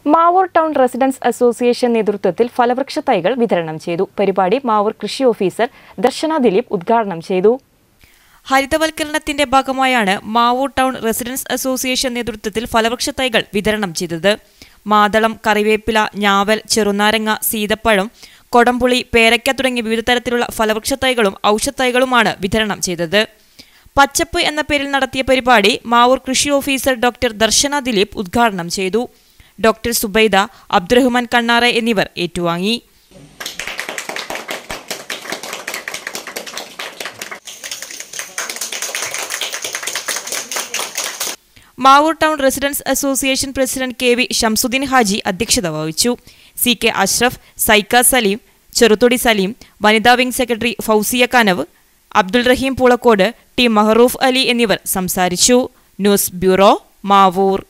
Mavoor town residents association നേതൃത്വത്തിൽ ഫലവൃക്ഷ തൈകൾ വിതരണം ചെയ്തു പരിപാടി മാവൂർ കൃഷി ഓഫീസർ ദർശന ദിലീപ് ഉദ്ഘാടനം ചെയ്തു ഹരിതവൽക്കരണത്തിന്റെ ഭാഗമായാണ് മാവൂർ ടൗൺ റെസിഡൻസ് അസോസിയേഷൻ നേതൃത്വത്തിൽ ഫലവൃക്ഷ തൈകൾ വിതരണം ചെയ്തത് മാതളം കറിവേപ്പില ഞാവൽ ചെറുനാരങ്ങ സീതപ്പഴം കൊടംപുളി പേരയ്ക്ക തുടങ്ങിയ വിവിധ തരത്തിലുള്ള ഫലവൃക്ഷ തൈകളും ഔഷധത്തൈകളുമാണ് വിതരണം ചെയ്തത് പച്ചപ്പ് എന്ന പേരിൽ നടത്തിയ പരിപാടി മാവൂർ കൃഷി ഓഫീസർ ഡോക്ടർ ദർശന ദിലീപ് ഉദ്ഘാടനം ചെയ്തു ഡോക്ടർ സുബൈദ അബ്ദുറഹ്മാൻ കണ്ണാറ എന്നിവർ ഏറ്റുവാങ്ങി Mavoor town residents association president K V Shamsuddin Haji അധ്യക്ഷത വഹിച്ചു സി കെ അഷ്റഫ് സൈക്ക സലീം ചെറുത്തൊടി സലീം വനിതാ വിംഗ് സെക്രട്ടറി ഫൗസിയ കനവ് അബ്ദുൾ റഹീം പൂളക്കോട് ടി മഹറൂഫ് അലി എന്നിവർ സംസാരിച്ചു ന്യൂസ് ബ്യൂറോ മാവൂർ